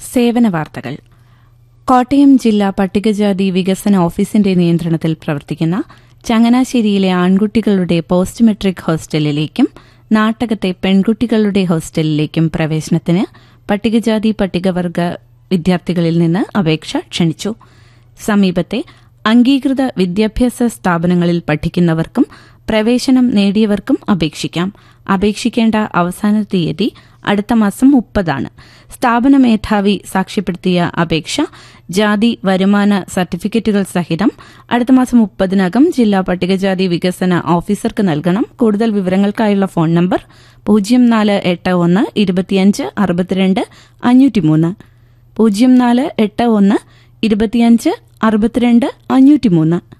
സേവന വാർത്തകൾ കോട്ടയം ജില്ലാ പട്ടികജാതി വികസന ഓഫീസിന്റെ നിയന്ത്രണത്തിൽ പ്രവർത്തിക്കുന്ന ചങ്ങനാശ്ശേരിയിലെ ആൺകുട്ടികളുടെ പോസ്റ്റ് മെട്രിക് ഹോസ്റ്റലിലേക്കും നാട്ടകത്തെ പെൺകുട്ടികളുടെ ഹോസ്റ്റലിലേക്കും പ്രവേശനത്തിന് പട്ടികജാതി പട്ടികവർഗ വിദ്യാർത്ഥികളിൽ നിന്ന് അപേക്ഷ ക്ഷണിച്ചു സമീപത്തെ അംഗീകൃത വിദ്യാഭ്യാസ സ്ഥാപനങ്ങളിൽ പഠിക്കുന്നവർക്കും പ്രവേശനം നേടിയവർക്കും അപേക്ഷിക്കാം അപേക്ഷിക്കേണ്ട അവസാന തീയതി അടുത്ത മാസം മുപ്പതാണ് സ്ഥാപന മേധാവി സാക്ഷ്യപ്പെടുത്തിയ അപേക്ഷ ജാതി വരുമാന സർട്ടിഫിക്കറ്റുകൾ സഹിതം അടുത്ത മാസം മുപ്പതിനകം ജില്ലാ പട്ടികജാതി വികസന ഓഫീസർക്ക് നൽകണം കൂടുതൽ വിവരങ്ങൾക്കായുള്ള ഫോൺ നമ്പർ പൂജ്യം നാല് എട്ട് ഒന്ന് ഇരുപത്തിയഞ്ച് അറുപത്തിരണ്ട് അഞ്ഞൂറ്റിമൂന്ന് പൂജ്യം നാല് എട്ട് ഒന്ന് ഇരുപത്തിയഞ്ച് അറുപത്തിരണ്ട് അഞ്ഞൂറ്റിമൂന്ന്